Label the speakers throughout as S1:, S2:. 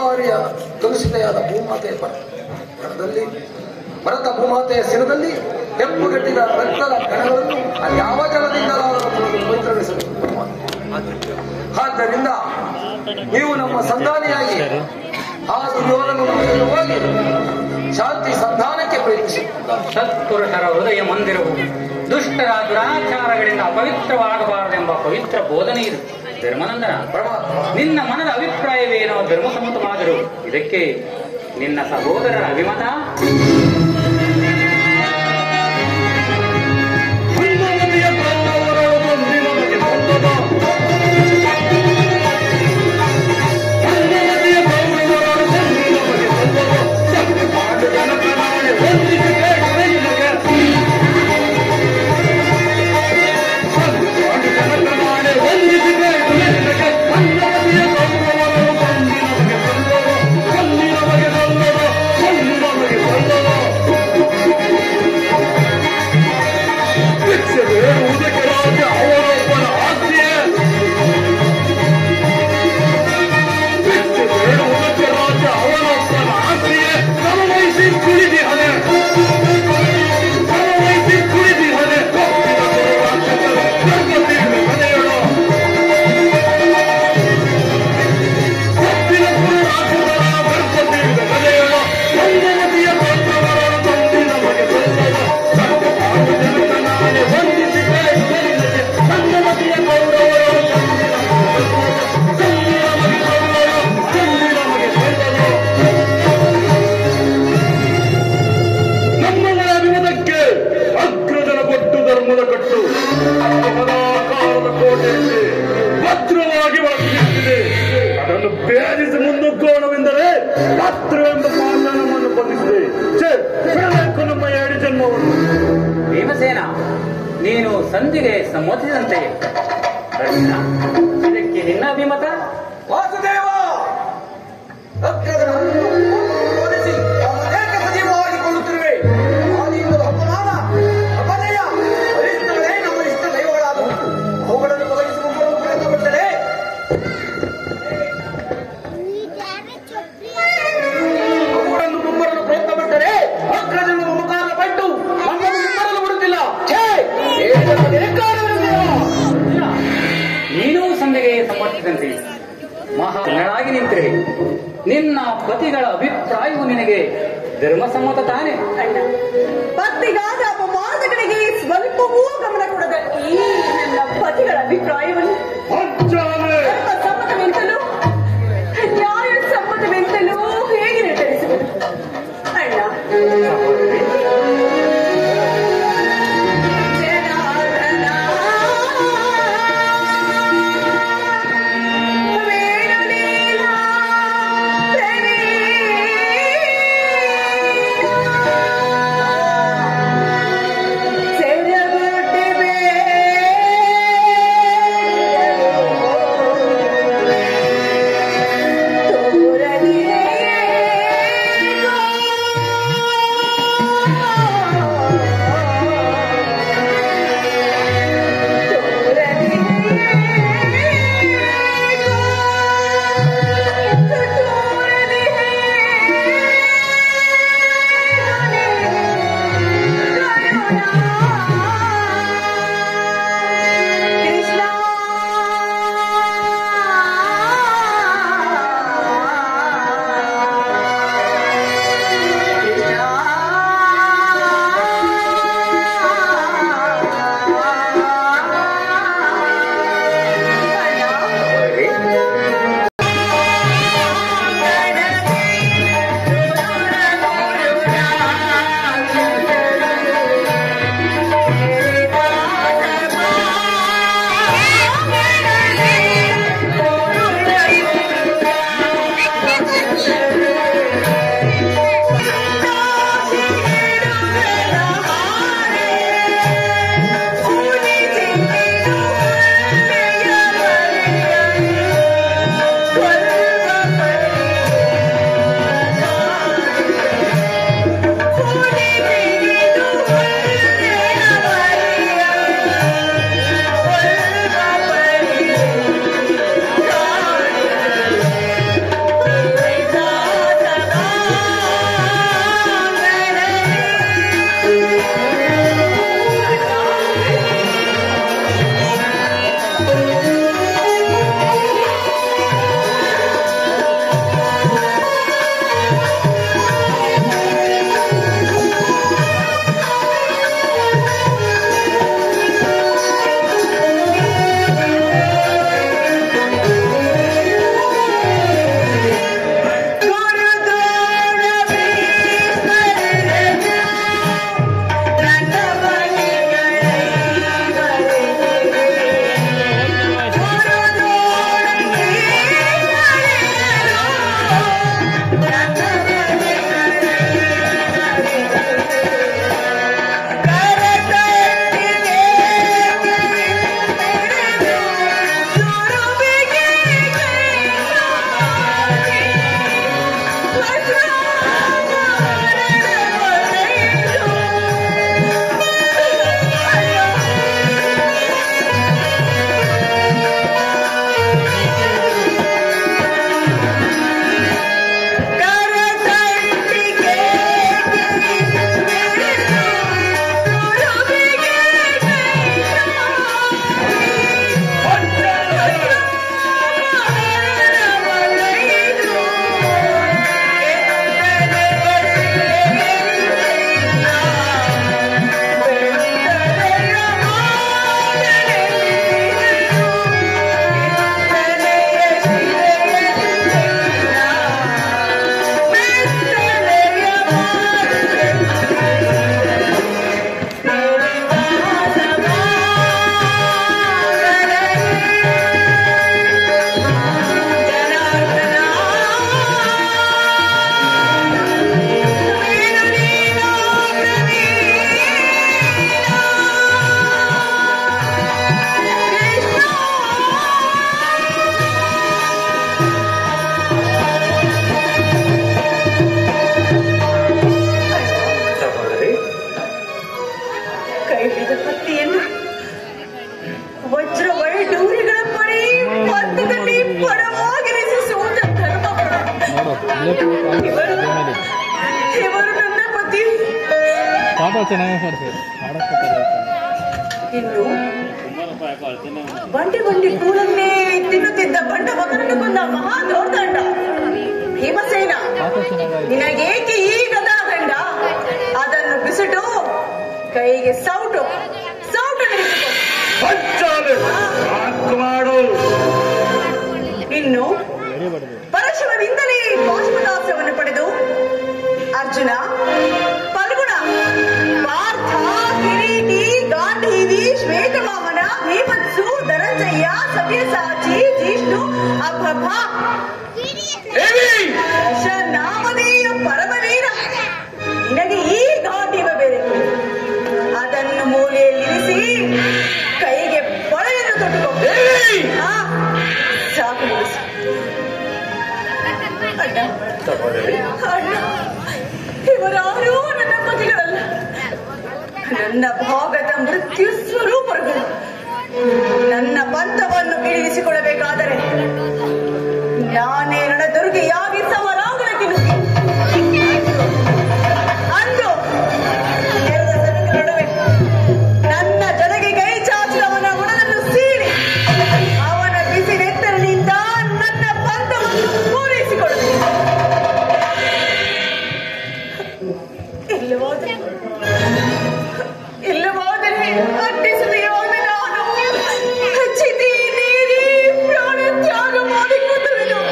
S1: ಬಾರಿಯ ಕಲುಷಿತೆಯಾದ ಭೂಮಾತೆಯ ಪರ ಪರದಲ್ಲಿ ಭರತ ಭೂಮಾತೆಯ ಸಿರದಲ್ಲಿ ಕೆಂಪುಗಟ್ಟಿದ ರಕ್ತದ ಕಣಗಳನ್ನು ಅದು ಯಾವ ಜಲದಿಂದಲಾದರೂ ತೊಳೆದು ಪವಿತ್ರಗೊಳಿಸಬೇಕು ಪರಮಾತ್ಮ. ಆದ್ದರಿಂದ ನೀವು ನಮ್ಮ ಸಂಧಾನಿಯಾಗಿ ಆ ದುರ್ಯೋಧನ ಹೋಗಿ ಶಾಂತಿ ಸಂಧಾನಕ್ಕೆ ಪ್ರಯತ್ನಿಸಿ
S2: ಸತ್ಪುರುಷರ ಹೃದಯ ಮಂದಿರವು ದುಷ್ಟರ ದುರಾಚಾರಗಳಿಂದ ಅಪವಿತ್ರವಾಗಬಾರದೆಂಬ ಪವಿತ್ರ ಬೋಧನೆ ಇದು ಧರ್ಮನಂದನ
S1: ಪರಮಾತ್ಮ
S2: ನಿನ್ನ ಮನದ ಅಭಿಪ್ರಾಯವೇನೋ ಧರ್ಮಸಮ್ಮತವಾದರು ಇದಕ್ಕೆ ನಿನ್ನ ಸಹೋದರರ ಅಭಿಮತ
S3: ಹನ್ನೊಂದನೆಯ ಕೌರವರೊಳಗೊಂದು ನಮಗೆ ಬಂದದ. ಹನ್ನೊಂದನೆಯ ಕೌರವರೊಳಗೊಂದು ನಮಗೆ ಬಂದದ. ಸತ್ಯ ಪಾಂಡವನ ಕರಾಳೆ ವಂದಿಸಿ ಬೇಡುವೆ ನಿನಗೆ. ಸತ್ಯ ಪಾಂಡವನ ಕರಾಳೆ ವಂದಿಸಿ ಬೇಡುವೆ ನಿನಗೆ. ಹನ್ನೊಂದನೆಯ ಕೌರವರೊಳಗೊಂದು ನಮಗೆ ಬಂದದ. ಕಲ್ಲಿ ನಮಗೆ ಬಂದದ. ಕಲ್ಲಿ ನಮಗೆ ಬಂದದ. ಭಿಕ್ಷೆ ಬೇಡುವುದಕ್ಕೆ ರಾಜ ಅವರೊಬ್ಬನ ಆಸ್ತಿಯೇ ಭಿಕ್ಷೆ ಬೇಡುವುದಕ್ಕೆ ರಾಜ ಅವರೊಬ್ಬನ ಆಸ್ತಿಯೇ ಸಮವಹಿಸಿ ಕುಳಿದಿಹನೆ ಸಮವಹಿಸಿ ಕುಳಿದಿಹನೆ ಕಪ್ಪಿನ ರಾಕ್ಷಸರು ಗರ್ಭತೀರ್ಣ ಮನೆಯಳು ಕಪ್ಪಿನ ರಾಕ್ಷಸರ ಗರ್ಭತೀರ್ಣ ಮನೆಯಳು ಸಂಗಮತಿಯ ಮಂತ್ರವರ ತಂದಿ ನಮಗೆ ಬಂದದ ಸತ್ಯ ಪಾಂಡು ಜನಕನಾನೆ ವಂದಿಸಿ ಬೇಡುವನಿಗೆ ಸಂಗಮತಿಯ ಕೌರವರು ತಂದಿ ನಮಗೆ ಬಂದದ ತಂದಿ ನಮಗೆ ಬಂದದ ನಮ್ಮಗಳ ಅಭಿಮತಕ್ಕೆ ಅಗ್ರಜನ ಕೊಟ್ಟು ಧರ್ಮದ ಕಟ್ಟು ಮದಾಕಾರದ ಕೋಟೆಯಲ್ಲಿ ಭದ್ರವಾಗಿ ಒಳಗಿಟ್ಟಿದೆ ಅದನ್ನು ಭೇದಿಸಿ ಮುಂದುಕ್ಕೋಣವೆಂದರೆ ಪಾತ್ರವೆಂಬ ಪಾತ್ರ ನಮ್ಮನ್ನು ಬಂಧಿಸಿದೆ ಛೇ, ಬಿಡಬೇಕು ನಮ್ಮ ಏಳು ಜನ್ಮವನ್ನು
S2: ಭೀಮಸೇನ ನೀನು ಸಂಧಿಗೆ ಸಮ್ಮತಿಸಿದಂತೆ ಅರ್ಜುನ, ಇದಕ್ಕೆ ನಿನ್ನ ಅಭಿಮತ
S1: ವಾಸುದೇವ ರಕ್ತಗಳನ್ನು ತೋರಿಸಿ ಅನೇಕ ಸಜೀವವಾಗಿ ಕೊಳ್ಳುತ್ತಿರುವೆ ಆದಿಯಿಂದಲೂ ಅಪಮಾನ ಅಪನಯ ಅರಿಷ್ಟಗಳೇ ನಮ್ಮ ಇಷ್ಟ ದೈವಗಳಾದವು ಅವುಗಳನ್ನು ತೊಲಗಿಸುವ ಪ್ರಯತ್ನ ಪಟ್ಟರೆ ಅವುಗಳನ್ನು ಮುಮ್ಮರಲು ಪ್ರಯತ್ನ ಪಟ್ಟರೆ ಅಗ್ರಜನ ಮುಖಾನ ಪಟ್ಟು ನಮ್ಮನ್ನು ಮುಮ್ಮರಲು ಬಿಡುತ್ತಿಲ್ಲ ಛೇ ದೇಶದ ಧಿಕ್ಕಾರವಿರುವುದಿಲ್ಲ.
S2: ಇಲ್ಲ, ನೀನೂ ಸಂಧಿಗೆ ಸಮ್ಮತಿಸಿದಂತೆ ಮಹಾನಾಗಿ ನಿಂತಿರೆ ನಿನ್ನ ಪತಿಗಳ ಅಭಿಪ್ರಾಯವು ನಿನಗೆ ಧರ್ಮಸಮ್ಮತ ತಾನೆ
S4: ಅಣ್ಣ ಪತ್ತಿಗಾದ ಅಪಮಾನಗಳಿಗೆ ಸ್ವಲ್ಪವೂ ಗಮನ ಕೊಡದ ಈ ನನ್ನ ಪತಿಗಳ ಅಭಿಪ್ರಾಯವನ್ನು
S3: ಅಜ್ಜಾನೆ
S4: ಧರ್ಮ ಸಮ್ಮತವೆಂತಲೂ ನ್ಯಾಯ ಸಮ್ಮತವೆಂತಲೂ ಹೇಗೆ ನಿರ್ಧರಿಸುವುದು ಅಣ್ಣ ಜನಾರ್ದನ, ವೇಣುಲೀಲ, ಪ್ರವೀಣ. ಕೈ ಹಿಡಿದ ಕತ್ತಿಯನ್ನು ವಜ್ರ ವೈಡೂರಿಗಳ ಪರಿ ಪಂಥದಲ್ಲಿ ಪರವಾಗಿರಿಸಿ ಸೋತ ಧರ್ಮಪರ ಇವರು ಇವರು ನನ್ನ ಪತಿ
S5: ಪಾಠ ಚೆನ್ನಾಗಿ ಮಾಡ್ತೀವಿ ಮಾಡಕ್ಕೆ
S4: ಇನ್ನು ಬಂಡಿ ಬಂಡಿ ಕೂಳನ್ನೇ ತಿನ್ನುತ್ತಿದ್ದ ಬಂಡ ಮಗನನ್ನು ಕೊಂದ ಮಹಾ ದೌರ್ದಂಡ ಭೀಮಸೇನ
S5: ಪಾಠ ಚೆನ್ನಾಗಿ
S4: ನಿನಗೇಕೆ ಈ ಗದಾಗಂಡ ಅದನ್ನು ಬಿಸಿಟು ಕೈಗೆ ಸೌಟು ಸೌಟು ನಿಲ್ಲಿಸಿಕೊ.
S3: ಪಂಚಾಲೆ ಸಾಕು ಮಾಡು
S4: ಇನ್ನು
S5: ವೆರಿ ಬಡದು
S4: ಪರಶುವಿನಿಂದಲೇ ಪಾಶುಪತಾಸ್ತ್ರವನ್ನು ಪಡೆದು ಅರ್ಜುನ ಫಲ್ಗುಣ ಪಾರ್ಥ ಕಿರೀಟಿ ಗಾಂಧೀವಿ ಶ್ವೇತವಾಹನ ಭೀಮತ್ಸು ಧನಂಜಯ ಸವ್ಯಸಾಚಿ ಜಿಷ್ಣು ಅಭಭ
S3: ದೇವಿ
S4: ನಾಮಧೇಯ ಪರಮವೀರ ನಿನಗೆ ಈ ಗಾಂಧೀವ ಬೇರೆ ಅದನ್ನು ಮೂಲೆಯಲ್ಲಿರಿಸಿ ಕೈಗೆ ಪೊಳೆಯನ್ನು ತೊಟ್ಟುಕೋ
S3: ದೇವಿ
S4: ಹಾ, ಸಾಕು ನಿಲ್ಲಿಸು. ಅಣ್ಣ
S2: ಸಹೋದರಿ
S4: ಅಣ್ಣ ಇವರಾರೂ ನನ್ನ ಪತಿಗಳಲ್ಲ ನನ್ನ ಭಾಗದ ಮೃತ್ಯು ಸ್ವರೂಪಗಳು ನನ್ನ ಪಂಥವನ್ನು ಇಳಿಸಿಕೊಳ್ಳಬೇಕಾದರೆ ನಾನೇ ರಣದುರ್ಗಿಯಾಗಿ ಸಮರಾಗಲಿಕ್ಕೆ ಅಂದು ಎರಡು ಸೈನಿಕರ ನಡುವೆ ನನ್ನ ಜೊತೆಗೆ ಕೈ ಚಾಚಿದವನ ಉಣದನ್ನು ಸೀಳಿ ಅವನ ಬಿಸಿ ನೆತ್ತರನಿಂದ ನನ್ನ ಪಂಥವನ್ನು ಪೂರೈಸಿಕೊಳ್ಳುತ್ತೇನೆ ಇಲ್ಲವಾದರೆ ಇಲ್ಲವಾದರೆ ಅಟ್ಟಿಸದೆಯಾದ ನಾನು ಚಿತಿ ನೀರಿ ಪ್ರಾಣ ತ್ಯಾಗ ಮಾಡಿಕೊಳ್ಳುವೆನು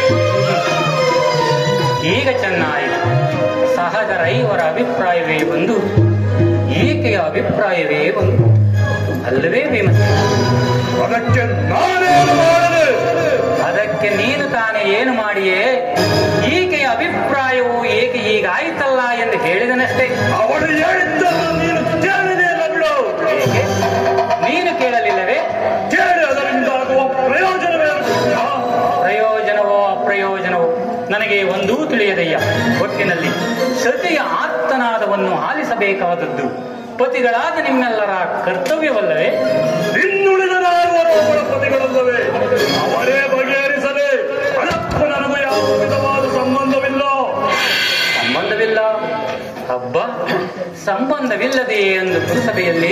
S2: ಈಗ ಚೆನ್ನಾಯಿತು ಸಹದರ ಇವರ ಅಭಿಪ್ರಾಯವೇ ಒಂದು ಈಕೆಯ ಅಭಿಪ್ರಾಯವೇ ಒಂದು ಅಲ್ಲವೇ ಭೀಮಸ
S3: ಅದಕ್ಕೆ ನಾನೇನು ಮಾಡದೆ
S2: ಅದಕ್ಕೆ ನೀನು ತಾನೇ ಏನು ಮಾಡಿಯೇ ಈಕೆಯ ಅಭಿಪ್ರಾಯವು ಏಕೆ ಹೀಗಾಯಿತಲ್ಲ ಎಂದು ಹೇಳಿದನಷ್ಟೇ
S3: ಅವಳು ಹೇಳಿದ್ದನ್ನು ನೀನು ಕೇಳಿದೆಯಲ್ಲ ಬಿಡು
S2: ಏಕೆ ನೀನು ಕೇಳಲಿಲ್ಲವೇ
S3: ಕೇಳಿ ಅದರಿಂದ ಆಗುವ ಪ್ರಯೋಜನವೇನು ಗೊತ್ತಾ?
S2: ಪ್ರಯೋಜನವೋ ಅಪ್ರಯೋಜನವೋ ನನಗೆ ಒಂದೂ ತಿಳಿಯದಯ್ಯ ಒಟ್ಟಿನಲ್ಲಿ ಸತಿಯ ಆರ್ತನಾದವನ್ನು ಆಲಿಸಬೇಕಾದದ್ದು ಪತಿಗಳಾದ ನಿಮ್ಮೆಲ್ಲರ ಕರ್ತವ್ಯವಲ್ಲವೇ
S3: ಇನ್ನುಳಿದ ನಾಲ್ವರು ಅವಳ ಪತಿಗಳಲ್ಲವೇ ಅವರೇ ಬಗೆಹರಿಸದೆ ಅದಕ್ಕೂ ನನಗೂ ಯಾವ ವಿಧವಾದ ಸಂಬಂಧವಿಲ್ಲ
S2: ಸಂಬಂಧವಿಲ್ಲ ಹಬ್ಬ ಸಂಬಂಧವಿಲ್ಲದೆ ಎಂದು ಪುರಸಭೆಯಲ್ಲಿ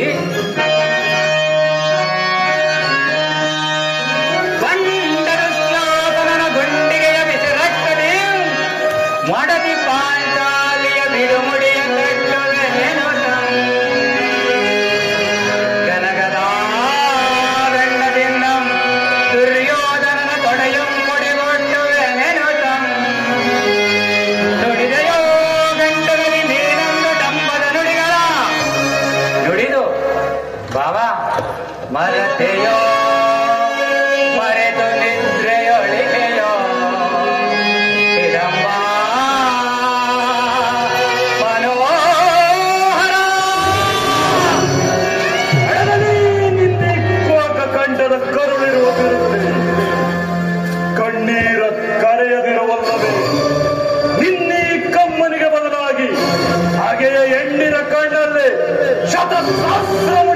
S2: ಬಂದರು ಶ್ಲಾಘನನ ಗುಂಡಿಗೆಯ ಬಿಸಿರಕ್ಕದೆ ಮಡದಿ ಪಾಂಚಾಲಿಯ ಬಿಡುಮುಡಿಯ ಕಟ್ಟುವೆನೇನು ಗನಗದಾರಂಡದಿಂದ ದುರ್ಯೋಧನನ ತೊಡೆಯಂ ಮುಡಿಗೊಟ್ಟುವೆನೇನು ನುಡಿದೆಯೋ ಗಂಟದಲ್ಲಿ ನೀನೊಂದು ಡಂಬದ ನುಡಿಗಳ ನುಡಿದು ಬಾಬಾ ಮರತೆಯೋ ಮರೆತು ನಿದ್ರೆಯೊಳಿಗೆಯೋ ಹಿಡಂಬ ಮನೋಹರ
S3: ಅಳಲಿ ನಿನ್ನೆಕ್ಕುವಾಗ ಕಂಠದ ಕರುಳಿರುವ ಬಿರುತೆ ಕಣ್ಣೀರ ಕರೆಯದಿರುವಲ್ಲವೇ ನಿನ್ನೆ ಕಮ್ಮನಿಗೆ ಬದಲಾಗಿ ಹಾಗೆಯೇ ಹೆಣ್ಣಿನ ಕಣ್ಣಲ್ಲಿ ಶತಸಹಸ್ರ